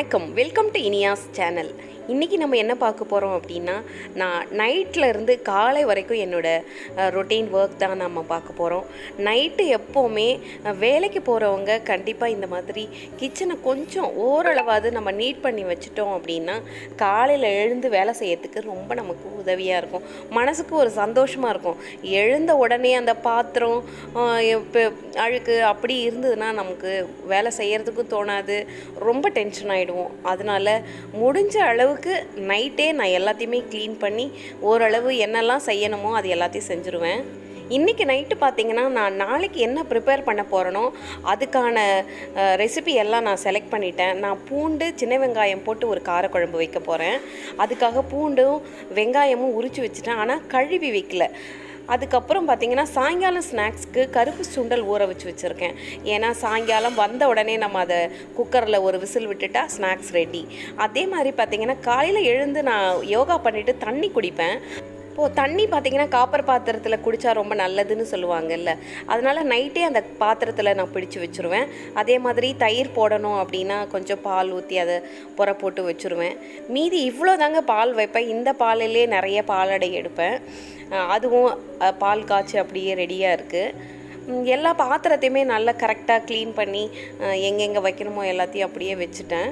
வணக்கம் welcome to Iniya's channel இன்றைக்கி நம்ம என்ன பார்க்க போகிறோம் அப்படின்னா நான் நைட்டில் இருந்து காலை வரைக்கும் என்னோட ரொட்டீன் ஒர்க் தான் நம்ம பார்க்க போகிறோம் நைட்டு எப்போவுமே அஹ், வேலைக்கு போகிறவங்க கண்டிப்பாக இந்த மாதிரி கிச்சனை கொஞ்சம் ஓரளவாவது நம்ம நீட் பண்ணி வச்சுட்டோம் அப்படின்னா காலையில் எழுந்து வேலை செய்யறதுக்கு ரொம்ப நமக்கு உதவியாக இருக்கும் மனசுக்கு ஒரு சந்தோஷமாக இருக்கும் எழுந்த உடனே அந்த பாத்திரம் ஆஹ், இப்ப அழுக்கு அப்படி இருந்ததுன்னா நமக்கு வேலை செய்யறதுக்கும் தோணாது ரொம்ப டென்ஷன் ஆகிடுவோம் அதனால முடிஞ்ச அளவுக்கு நைட்டே நான் எல்லாத்தையுமே க்ளீன் பண்ணி ஓரளவு என்னெல்லாம் செய்யணுமோ அது எல்லாத்தையும் செஞ்சுருவேன் இன்றைக்கி நைட்டு பார்த்தீங்கன்னா நான் நாளைக்கு என்ன ப்ரிப்பேர் பண்ண போகிறேனோ அதுக்கான ரெசிபி எல்லாம் நான் செலக்ட் பண்ணிட்டேன் நான் பூண்டு சின்ன வெங்காயம் போட்டு ஒரு காரக்குழம்பு வைக்க போகிறேன் அதுக்காக பூண்டும் வெங்காயமும் உரித்து வச்சுட்டேன் ஆனால் கழுவி வைக்கல அதுக்கப்புறம் பார்த்தீங்கன்னா சாயங்காலம் ஸ்நாக்ஸ்க்கு கருப்பு சுண்டல் ஊற வச்சு வச்சுருக்கேன் ஏன்னா சாயங்காலம் வந்த உடனே நம்ம அதை குக்கரில் ஒரு விசில் விட்டுட்டா ஸ்நாக்ஸ் ரெடி அதே மாதிரி பார்த்தீங்கன்னா காலையில் எழுந்து நான் யோகா பண்ணிவிட்டு தண்ணி குடிப்பேன் இப்போது தண்ணி பார்த்தீங்கன்னா காப்பர் பாத்திரத்தில் குடித்தா ரொம்ப நல்லதுன்னு சொல்லுவாங்கல்ல அதனால் நைட்டே அந்த பாத்திரத்தில் நான் பிடிச்சு வச்சுருவேன் அதே மாதிரி தயிர் போடணும் அப்படின்னா கொஞ்சம் பால் ஊற்றி அதை புற போட்டு வச்சுருவேன் மீதி இவ்வளோ தாங்க பால் வைப்பேன் இந்த பாலிலே நிறைய பாலடை எடுப்பேன் அஹ் அதுவும் அஹ், பால் காய்ச்சி அப்படியே ரெடியாக இருக்குது எல்லா பாத்திரத்தையுமே நல்லா கரெக்டாக க்ளீன் பண்ணி அஹ், எங்கெங்கே வைக்கணுமோ எல்லாத்தையும் அப்படியே வச்சுட்டேன்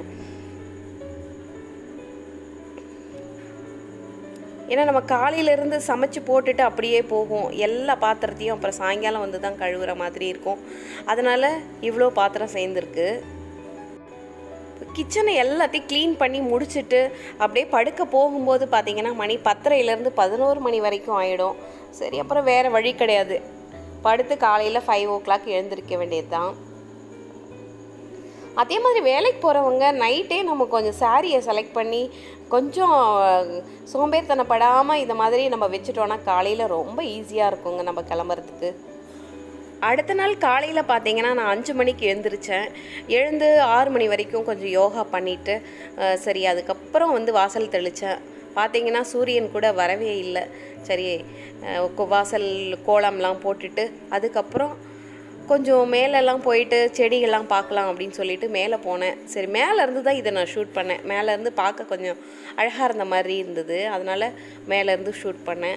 ஏன்னா நம்ம காலையிலேருந்து சமைச்சு போட்டுட்டு அப்படியே போகும் எல்லா பாத்திரத்தையும் அப்புறம் சாயங்காலம் வந்து தான் கழுவுற மாதிரி இருக்கும் அதனால் இவ்வளோ பாத்திரம் சேர்ந்துருக்கு கிச்சனை எல்லாத்தையும் க்ளீன் பண்ணி முடிச்சுட்டு அப்படியே படுக்க போகும்போது பார்த்தீங்கன்னா மணி பத்தரையிலேருந்து பதினோரு மணி வரைக்கும் ஆகிடும் சரி அப்புறம் வேறு வழி கிடையாது படுத்து காலையில் ஃபைவ் ஓ கிளாக் எழுந்திருக்க வேண்டியது தான் அதே மாதிரி வேலைக்கு போகிறவங்க நைட்டே நம்ம கொஞ்சம் சாரியை செலக்ட் பண்ணி கொஞ்சம் சோம்பேறித்தனப்படாமல் இந்த மாதிரி நம்ம வச்சுட்டோன்னா காலையில் ரொம்ப ஈஸியாக இருக்குங்க நம்ம கிளம்புறதுக்கு அடுத்த நாள் காலையில் பார்த்தீங்கன்னா நான் அஞ்சு மணிக்கு எழுந்திரிச்சேன் எழுந்து ஆறு மணி வரைக்கும் கொஞ்சம் யோகா பண்ணிவிட்டு சரி அதுக்கப்புறம் வந்து வாசல் தெளித்தேன் பார்த்தீங்கன்னா சூரியன் கூட வரவே இல்லை சரி அஹ், கொ- வாசல் கோலம்லாம் போட்டுட்டு அதுக்கப்புறம் கொஞ்சம் மேலெல்லாம் போயிட்டு செடிகள்லாம் பார்க்கலாம் அப்படின்னு சொல்லிட்டு மேலே போனேன் சரி மேலே இருந்து தான் இதை நான் ஷூட் பண்ணேன் மேலே இருந்து பார்க்க கொஞ்சம் அழகாக இருந்த மாதிரி இருந்தது அதனால் மேலே இருந்து ஷூட் பண்ணேன்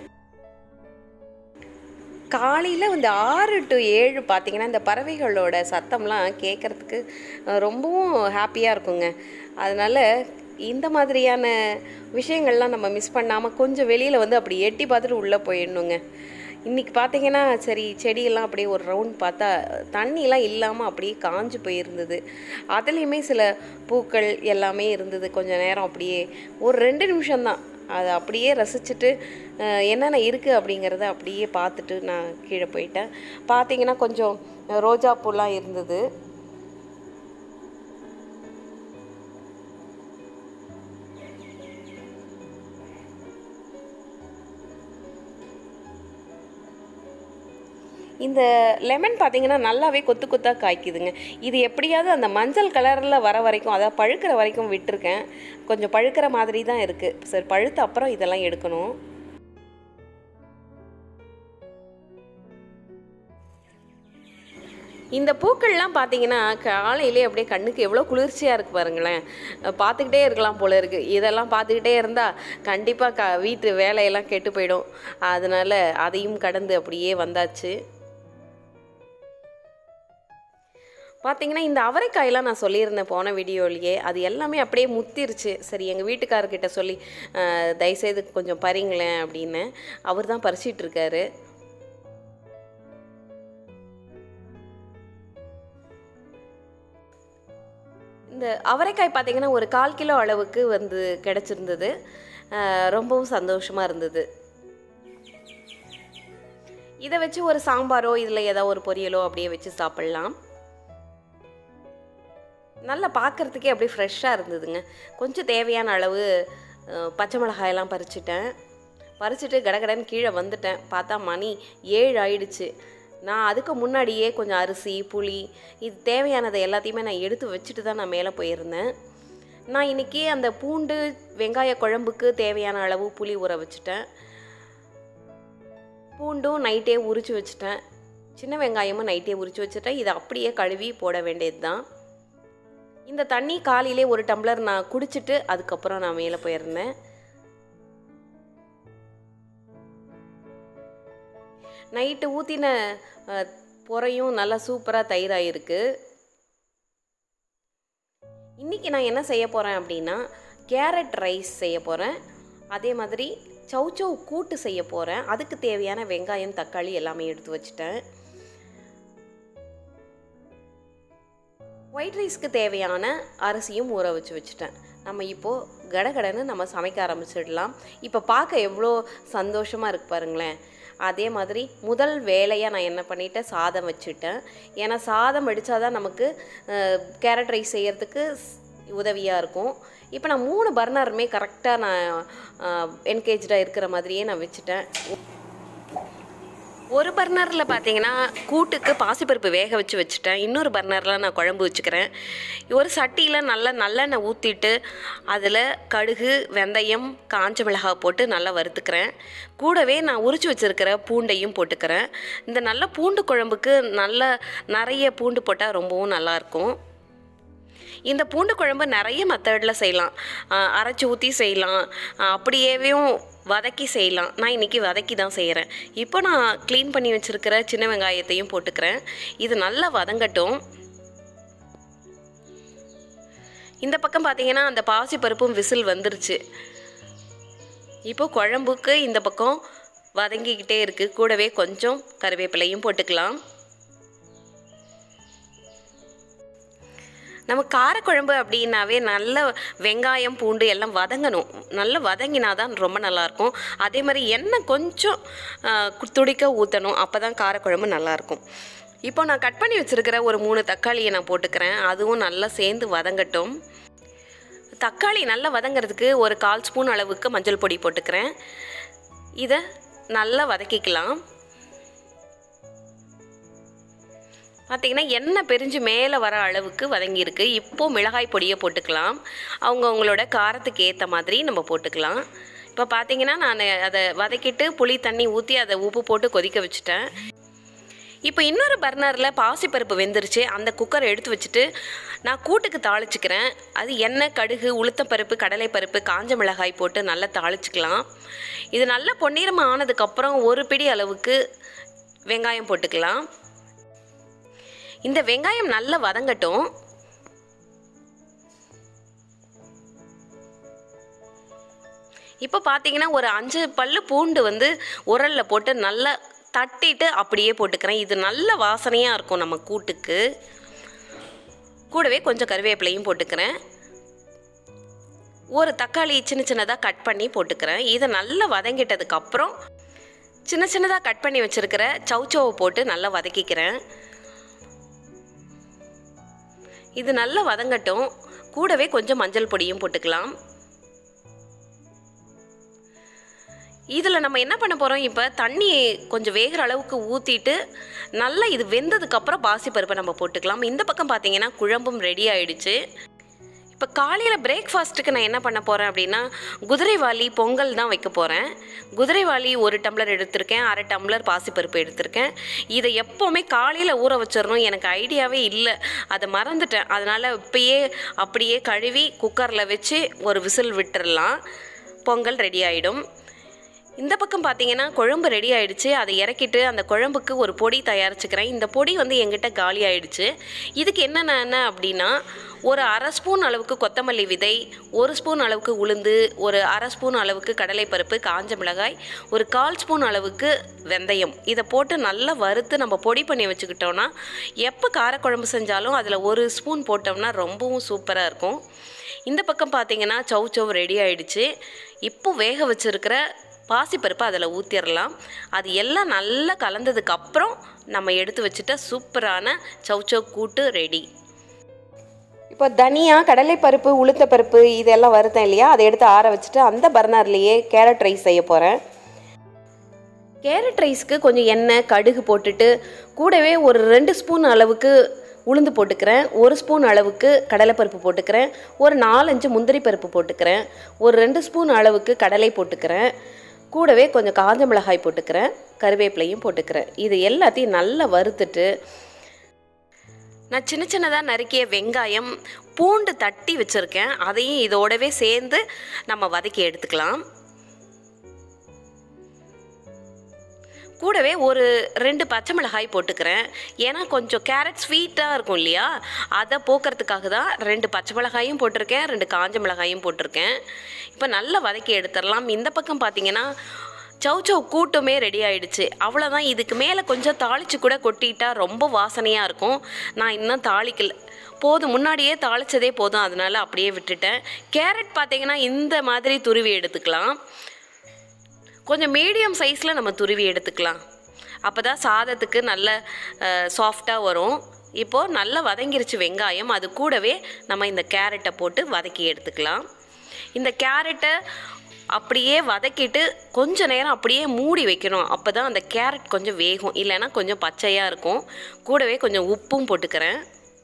காலையில் வந்து ஆறு டு ஏழு பார்த்தீங்கன்னா இந்த பறவைகளோட சத்தம்லாம் கேட்குறதுக்கு ரொம்பவும் ஹாப்பியாக இருக்குங்க அதனால் இந்த மாதிரியான விஷயங்கள்லாம் நம்ம மிஸ் பண்ணாமல் கொஞ்சம் வெளியில் வந்து அப்படி எட்டி பார்த்துட்டு உள்ளே போயிடணுங்க இன்றைக்கி பார்த்தீங்கன்னா சரி செடியெல்லாம் அப்படியே ஒரு ரவுண்ட் பார்த்தா தண்ணிலாம் இல்லாமல் அப்படியே காஞ்சு போயிருந்தது அதுலேயுமே சில பூக்கள் எல்லாமே இருந்தது கொஞ்சம் நேரம் அப்படியே ஒரு ரெண்டு நிமிஷம்தான் அதை அப்படியே ரசிச்சுட்டு அஹ், என்னென்ன இருக்குது அப்படிங்கிறத அப்படியே பார்த்துட்டு நான் கீழே போயிட்டேன் பார்த்தீங்கன்னா கொஞ்சம் ரோஜா பூலாம் இருந்தது இந்த லெமன் பார்த்தீங்கன்னா நல்லாவே கொத்து கொத்தாக காய்க்குதுங்க இது எப்படியாவது அந்த மஞ்சள் கலரில் வர வரைக்கும் அதாவது பழுக்கிற வரைக்கும் விட்டுருக்கேன் கொஞ்சம் பழுக்கிற மாதிரி தான் இருக்குது சரி பழுத்த அப்புறம் இதெல்லாம் எடுக்கணும் இந்த பூக்கள்லாம் பார்த்தீங்கன்னா காலையிலே அப்படியே கண்ணுக்கு எவ்வளோ குளிர்ச்சியாக இருக்குது பாருங்களேன் அஹ் பார்த்துக்கிட்டே இருக்கலாம் போல இருக்குது இதெல்லாம் பார்த்துக்கிட்டே இருந்தால் கண்டிப்பாக க வீட்டு வேலையெல்லாம் கெட்டு போயிடும் அதனால் அதையும் கடந்து அப்படியே வந்தாச்சு பார்த்தீங்கன்னா இந்த அவரைக்காயெல்லாம் நான் சொல்லியிருந்தேன் போன வீடியோலேயே அது எல்லாமே அப்படியே முத்திருச்சு சரி எங்கள் வீட்டுக்காரர்கிட்ட சொல்லி அஹ், தயவுசெய்து கொஞ்சம் பறிங்களேன் அப்படின்னு அவர் தான் பறிச்சிட்டு இருக்காரு இந்த அவரைக்காய் பார்த்தீங்கன்னா ஒரு கால் கிலோ அளவுக்கு வந்து கிடச்சிருந்தது அஹ், ரொம்பவும் சந்தோஷமாக இருந்தது இதை வச்சு ஒரு சாம்பாரோ இதில் ஏதோ ஒரு பொரியலோ அப்படியே வச்சு சாப்பிட்லாம் நல்லா பார்க்குறதுக்கே அப்படியே ஃப்ரெஷ்ஷாக இருந்ததுங்க கொஞ்சம் தேவையான அளவு அஹ், பச்சை மிளகாயெல்லாம் பறிச்சிட்டேன் பறிச்சுட்டு கடகடன்னு கீழே வந்துட்டேன் பார்த்தா மணி ஏழு ஆயிடுச்சு நான் அதுக்கு முன்னாடியே கொஞ்சம் அரிசி புளி இது தேவையானதை எல்லாத்தையுமே நான் எடுத்து வச்சுட்டு தான் நான் மேலே போயிருந்தேன் நான் இன்றைக்கி அந்த பூண்டு வெங்காய குழம்புக்கு தேவையான அளவு புளி ஊற வச்சுட்டேன் பூண்டும் நைட்டே உரிச்சு வச்சுட்டேன் சின்ன வெங்காயமும் நைட்டே உரிச்சு வச்சுட்டேன் இதை அப்படியே கழுவி போட வேண்டியது தான் இந்த தண்ணி காலையிலே ஒரு டம்ளர் நான் குடிச்சிட்டு அதுக்கப்புறம் நான் மேலே போயிருந்தேன் நைட்டு ஊற்றின புறையும் நல்லா சூப்பராக தயிராகிருக்கு இன்றைக்கி நான் என்ன செய்ய போகிறேன் அப்படின்னா கேரட் ரைஸ் செய்ய போகிறேன் அதே மாதிரி சௌச்சௌ கூட்டு செய்ய போகிறேன் அதுக்கு தேவையான வெங்காயம் தக்காளி எல்லாமே எடுத்து வச்சுட்டேன் ஒயிட் ரைஸ்க்கு தேவையான அரிசியும் ஊற வச்சு வச்சுட்டேன் நம்ம இப்போது கடகடன்னு நம்ம சமைக்க ஆரம்பிச்சிடலாம் இப்போ பார்க்க எவ்வளோ சந்தோஷமாக இருக்கு பாருங்களேன் அதே மாதிரி முதல் வேலையாக நான் என்ன பண்ணிட்டேன் சாதம் வச்சுட்டேன் ஏன்னா சாதம் வடித்தாதான் நமக்கு கேரட் ரைஸ் செய்கிறதுக்கு உதவியாக இருக்கும் இப்போ நான் மூணு பர்னருமே கரெக்டாக நான் என்கேஜாக இருக்கிற மாதிரியே நான் வச்சுட்டேன் ஒரு பர்னரில் பார்த்தீங்கன்னா கூட்டுக்கு பாசிப்பருப்பு வேக வச்சு வச்சுட்டேன் இன்னொரு பர்னரில் நான் குழம்பு வச்சுக்கிறேன் ஒரு சட்டியில் நல்லா நல்லெண்ணெய் ஊற்றிட்டு அதில் கடுகு வெந்தயம் காஞ்ச மிளகாய் போட்டு நல்லா வறுத்துக்கிறேன் கூடவே நான் உரிச்சு வச்சுருக்கிற பூண்டையும் போட்டுக்கிறேன் இந்த நல்ல பூண்டு குழம்புக்கு நல்ல நிறைய பூண்டு போட்டால் ரொம்பவும் நல்லாயிருக்கும் இந்த பூண்டு குழம்பு நிறைய மெத்தடில் செய்யலாம் அரைச்சி ஊற்றி செய்யலாம் அப்படியேவும் வதக்கி செய்யலாம் நான் இன்றைக்கி வதக்கி தான் செய்கிறேன் இப்போ நான் க்ளீன் பண்ணி வச்சுருக்கிற சின்ன வெங்காயத்தையும் போட்டுக்கிறேன் இது நல்லா வதங்கட்டும் இந்த பக்கம் பார்த்தீங்கன்னா அந்த பாசி பருப்பும் விசில் வந்துருச்சு இப்போ குழம்புக்கு இந்த பக்கம் வதங்கிக்கிட்டே இருக்குது கூடவே கொஞ்சம் கருவேப்பிலையும் போட்டுக்கலாம் நம்ம காரக்குழம்பு அப்படின்னாவே நல்ல வெங்காயம் பூண்டு எல்லாம் வதங்கணும் நல்லா வதங்கினா தான் ரொம்ப நல்லாயிருக்கும் அதே மாதிரி எண்ணெய் கொஞ்சம் துடிக்க ஊற்றணும் அப்போ தான் காரக்குழம்பு நல்லாயிருக்கும் இப்போ நான் கட் பண்ணி வச்சுருக்கிற ஒரு மூணு தக்காளியை நான் போட்டுக்கிறேன் அதுவும் நல்லா சேர்ந்து வதங்கட்டும் தக்காளி நல்லா வதங்கிறதுக்கு ஒரு கால் ஸ்பூன் அளவுக்கு மஞ்சள் பொடி போட்டுக்கிறேன் இதை நல்லா வதக்கிக்கலாம் பார்த்திங்கன்னா எண்ணெய் பிரிஞ்சு மேலே வர அளவுக்கு வதங்கியிருக்கு இப்போது மிளகாய் பொடியை போட்டுக்கலாம் அவங்கவுங்களோட காரத்துக்கு ஏற்ற மாதிரி நம்ம போட்டுக்கலாம் இப்போ பார்த்தீங்கன்னா நான் அதை வதக்கிட்டு புளி தண்ணி ஊற்றி அதை உப்பு போட்டு கொதிக்க வச்சுட்டேன் இப்போ இன்னொரு பர்னரில் பாசிப்பருப்பு வெந்துருச்சு அந்த குக்கரை எடுத்து வச்சுட்டு நான் கூட்டுக்கு தாளிச்சுக்கிறேன் அது எண்ணெய் கடுகு உளுத்தப்பருப்பு கடலைப்பருப்பு காஞ்ச மிளகாய் போட்டு நல்லா தாளிச்சுக்கலாம் இது நல்லா பொன்னிறமாக ஆனதுக்கப்புறம் ஒரு பிடி அளவுக்கு வெங்காயம் போட்டுக்கலாம் இந்த வெங்காயம் நல்லா வதங்கட்டும் இப்போ பார்த்தீங்கன்னா ஒரு அஞ்சு பல்லு பூண்டு வந்து உரலில் போட்டு நல்லா தட்டிட்டு அப்படியே போட்டுக்கிறேன் இது நல்ல வாசனையாக இருக்கும் நம்ம கூட்டுக்கு கூடவே கொஞ்சம் கருவேப்பிலையும் போட்டுக்கிறேன் ஒரு தக்காளி சின்ன சின்னதாக கட் பண்ணி போட்டுக்கிறேன் இதை நல்லா வதங்கிட்டதுக்கப்புறம் சின்ன சின்னதாக கட் பண்ணி வச்சுருக்கிற சவுச்சோவை போட்டு நல்லா வதக்கிக்கிறேன் இது நல்லா வதங்கட்டும் கூடவே கொஞ்சம் மஞ்சள் பொடியும் போட்டுக்கலாம் இதில் நம்ம என்ன பண்ண போகிறோம் இப்போ தண்ணி கொஞ்சம் வேகிற அளவுக்கு ஊற்றிட்டு நல்லா இது வெந்ததுக்கப்புறம் பாசிப்பருப்பை நம்ம போட்டுக்கலாம் இந்த பக்கம் பார்த்தீங்கன்னா குழம்பும் ரெடி ஆயிடுச்சு இப்போ காலையில் பிரேக்ஃபாஸ்ட்டுக்கு நான் என்ன பண்ண போகிறேன் அப்படின்னா குதிரைவாளி பொங்கல் தான் வைக்க போகிறேன் குதிரைவாளி ஒரு டம்ளர் எடுத்திருக்கேன் அரை டம்ளர் பாசிப்பருப்பு எடுத்திருக்கேன் இதை எப்போவுமே காலையில் ஊற வச்சிடணும் எனக்கு ஐடியாவே இல்லை அதை மறந்துட்டேன் அதனால் இப்பயே அப்படியே கழுவி குக்கரில் வச்சு ஒரு விசில் விட்டுறலாம் பொங்கல் ரெடி ஆகிடும் இந்த பக்கம் பார்த்தீங்கன்னா குழம்பு ரெடி ஆயிடுச்சு அதை இறக்கிட்டு அந்த குழம்புக்கு ஒரு பொடி தயாரிச்சுக்கிறேன் இந்த பொடி வந்து எங்கிட்ட காலி ஆயிடுச்சு இதுக்கு என்னென்ன என்ன அப்படின்னா ஒரு அரை ஸ்பூன் அளவுக்கு கொத்தமல்லி விதை ஒரு ஸ்பூன் அளவுக்கு உளுந்து ஒரு அரை ஸ்பூன் அளவுக்கு கடலைப்பருப்பு காஞ்ச மிளகாய் ஒரு கால் ஸ்பூன் அளவுக்கு வெந்தயம் இதை போட்டு நல்லா வறுத்து நம்ம பொடி பண்ணி வச்சுக்கிட்டோன்னா எப்போ காரக்குழம்பு செஞ்சாலும் அதில் ஒரு ஸ்பூன் போட்டோம்னா ரொம்பவும் சூப்பராக இருக்கும் இந்த பக்கம் பார்த்தீங்கன்னா சௌ சௌ ரெடி ஆயிடுச்சு இப்போ வேக வச்சுருக்கிற பாசிப்பருப்பு அதில் ஊற்றிடலாம் அது எல்லாம் நல்லா கலந்ததுக்கு அப்புறம் நம்ம எடுத்து வச்சுட்ட சூப்பரான சௌச்சௌ கூட்டு ரெடி இப்போ தனியா கடலைப்பருப்பு உளுத்தப்பருப்பு இதெல்லாம் வறுத்தேன் இல்லையா அதை எடுத்து ஆற வச்சுட்டு அந்த பர்னர்லேயே கேரட் ரைஸ் செய்ய போகிறேன் கேரட் ரைஸ்க்கு கொஞ்சம் எண்ணெய் கடுகு போட்டுட்டு கூடவே ஒரு ரெண்டு ஸ்பூன் அளவுக்கு உளுந்து போட்டுக்கிறேன் ஒரு ஸ்பூன் அளவுக்கு கடலைப்பருப்பு போட்டுக்கிறேன் ஒரு நாலஞ்சு முந்திரி பருப்பு போட்டுக்கிறேன் ஒரு ரெண்டு ஸ்பூன் அளவுக்கு கடலை போட்டுக்கிறேன் கூடவே கொஞ்சம் காஞ்ச மிளகாய் போட்டுக்கிறேன் கருவேப்பிலையும் போட்டுக்கிறேன் இது எல்லாத்தையும் நல்லா வறுத்துட்டு நான் சின்ன சின்னதாக நறுக்கிய வெங்காயம் பூண்டு தட்டி வச்சுருக்கேன் அதையும் இதோடவே சேர்ந்து நம்ம வதக்கி எடுத்துக்கலாம் கூடவே ஒரு ரெண்டு பச்சை மிளகாய் போட்டுக்கிறேன் ஏன்னா கொஞ்சம் கேரட் ஸ்வீட்டாக இருக்கும் இல்லையா அதை போக்குறதுக்காக தான் ரெண்டு பச்சை மிளகாயும் போட்டிருக்கேன் ரெண்டு காஞ்ச மிளகாயும் போட்டிருக்கேன் இப்போ நல்லா வதக்கி எடுத்துடலாம் இந்த பக்கம் பார்த்தீங்கன்னா சௌச்சௌ கூட்டுமே ரெடி ஆயிடுச்சு அவ்வளோதான் இதுக்கு மேலே கொஞ்சம் தாளித்து கூட கொட்டிட்டா ரொம்ப வாசனையாக இருக்கும் நான் இன்னும் தாளிக்கல போதும் முன்னாடியே தாளித்ததே போதும் அதனால அப்படியே விட்டுட்டேன் கேரட் பார்த்தீங்கன்னா இந்த மாதிரி துருவி எடுத்துக்கலாம் கொஞ்சம் மீடியம் சைஸில் நம்ம துருவி எடுத்துக்கலாம் அப்போ தான் சாதத்துக்கு நல்ல சாஃப்டாக வரும் இப்போது நல்லா வதங்கிருச்சு வெங்காயம் அது கூடவே நம்ம இந்த கேரட்டை போட்டு வதக்கி எடுத்துக்கலாம் இந்த கேரட்டை அப்படியே வதக்கிட்டு கொஞ்ச நேரம் அப்படியே மூடி வைக்கணும் அப்போ தான் அந்த கேரட் கொஞ்சம் வேகும் இல்லைன்னா கொஞ்சம் பச்சையாக இருக்கும் கூடவே கொஞ்சம் உப்பும் போட்டுக்கிறேன்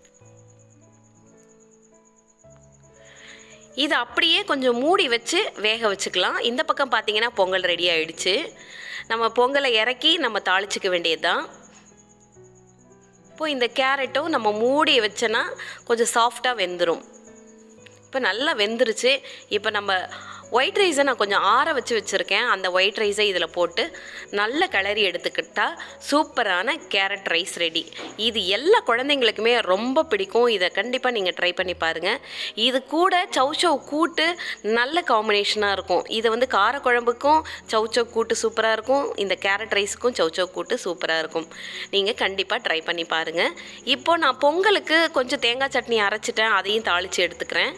இது அப்படியே கொஞ்சம் மூடி வச்சு வேக வச்சுக்கலாம் இந்த பக்கம் பார்த்தீங்கன்னா பொங்கல் ரெடி ஆயிடுச்சு நம்ம பொங்கலை இறக்கி நம்ம தாளிச்சிக்க வேண்டியது தான் இப்போ இந்த கேரட்டும் நம்ம மூடி வச்சோன்னா கொஞ்சம் சாஃப்டாக வெந்துடும் இப்போ நல்லா வெந்துருச்சு இப்போ நம்ம ஒயிட் ரைஸை நான் கொஞ்சம் ஆற வச்சு வச்சுருக்கேன் அந்த ஒயிட் ரைஸை இதில் போட்டு நல்ல கிளறி எடுத்துக்கிட்டா சூப்பரான கேரட் ரைஸ் ரெடி இது எல்லா குழந்தைங்களுக்குமே ரொம்ப பிடிக்கும் இதை கண்டிப்பாக நீங்கள் ட்ரை பண்ணி பாருங்கள் இது கூட சௌச்சௌ கூட்டு நல்ல காம்பினேஷனாக இருக்கும் இது வந்து காரக்குழம்புக்கும் சௌச்சௌ கூட்டு சூப்பராக இருக்கும் இந்த கேரட் ரைஸுக்கும் சௌச்சௌ கூட்டு சூப்பராக இருக்கும் நீங்கள் கண்டிப்பாக ட்ரை பண்ணி பாருங்கள் இப்போ நான் பொங்கலுக்கு கொஞ்சம் தேங்காய் சட்னி அரைச்சிட்டேன் அதையும் தாளித்து எடுத்துக்கிறேன்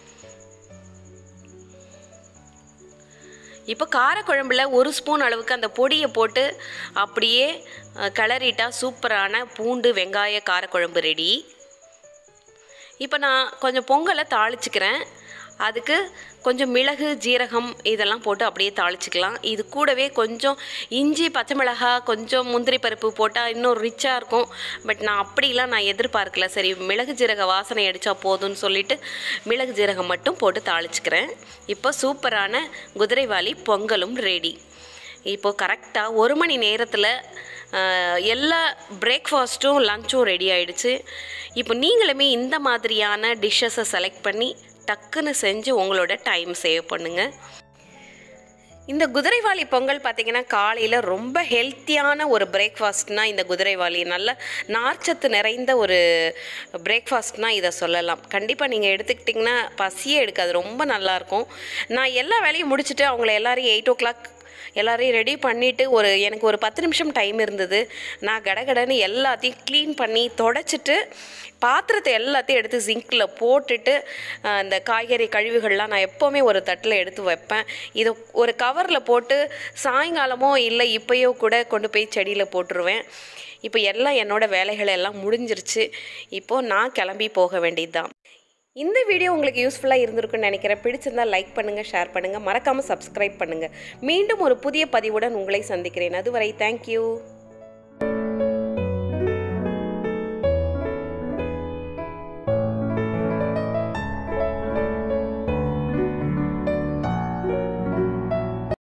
இப்போ காரக்குழம்புல ஒரு ஸ்பூன் அளவுக்கு அந்த பொடியை போட்டு அப்படியே அஹ், கிளறிட்டா சூப்பரான பூண்டு வெங்காய காரக்குழம்பு ரெடி இப்போ நான் கொஞ்சம் பொங்கலை தாளிச்சுக்கிறேன் அதுக்கு கொஞ்சம் மிளகு ஜீரகம் இதெல்லாம் போட்டு அப்படியே தாளிச்சுக்கலாம் இது கூடவே கொஞ்சம் இஞ்சி பச்சை மிளகாய் கொஞ்சம் முந்திரி பருப்பு போட்டால் இன்னும் ரிச்சாக இருக்கும் பட் நான் அப்படிலாம் நான் எதிர்பார்க்கல சரி மிளகு ஜீரக வாசனை அடித்தா போதும்னு சொல்லிட்டு மிளகு ஜீரகம் மட்டும் போட்டு தாளிச்சுக்கிறேன் இப்போ சூப்பரான குதிரைவாலி பொங்கலும் ரெடி இப்போ கரெக்டாக ஒரு மணி நேரத்தில் ஆஹ், எல்லா பிரேக்ஃபாஸ்ட்டும் லஞ்சும் ரெடி ஆயிடுச்சு இப்போ நீங்களுமே இந்த மாதிரியான டிஷ்ஷஸை செலக்ட் பண்ணி டக்குன்னு செஞ்சு உங்களோட டைம் சேவ் பண்ணுங்கள் இந்த குதிரைவாலி பொங்கல் பார்த்தீங்கன்னா காலையில் ரொம்ப ஹெல்த்தியான ஒரு பிரேக்ஃபாஸ்ட்னா இந்த குதிரைவாலி நல்ல நார்ச்சத்து நிறைந்த ஒரு பிரேக்ஃபாஸ்ட்னா இதை சொல்லலாம் கண்டிப்பாக நீங்கள் எடுத்துக்கிட்டிங்கன்னா பசியே எடுக்காது ரொம்ப நல்லாயிருக்கும் நான் எல்லா வேலையும் முடிச்சுட்டு அவங்கள எல்லாரையும் எயிட் ஓ கிளாக் எல்லாரையும் ரெடி பண்ணிவிட்டு ஒரு எனக்கு ஒரு பத்து நிமிஷம் டைம் இருந்தது நான் கடகடன்னு எல்லாத்தையும் க்ளீன் பண்ணி தொடச்சிட்டு பாத்திரத்தை எல்லாத்தையும் எடுத்து ஜிங்கில் போட்டுட்டு அஹ், இந்த காய்கறி கழிவுகள்லாம் நான் எப்போவுமே ஒரு தட்டில் எடுத்து வைப்பேன் இதை ஒரு கவரில் போட்டு சாயங்காலமோ இல்லை இப்போயோ கூட கொண்டு போய் செடியில் போட்டுருவேன் இப்போ எல்லாம் என்னோட வேலைகள் எல்லாம் முடிஞ்சிருச்சு இப்போது நான் கிளம்பி போக வேண்டியது தான் இந்த வீடியோ உங்களுக்கு யூஸ்ஃபுல்லாக இருந்திருக்குன்னு நினைக்கிறேன் பிடிச்சிருந்தா லைக் பண்ணுங்கள் ஷேர் பண்ணுங்கள் மறக்காமல் சப்ஸ்கிரைப் பண்ணுங்கள் மீண்டும் ஒரு புதிய பதிவுடன் உங்களை சந்திக்கிறேன் அதுவரை தேங்க்யூ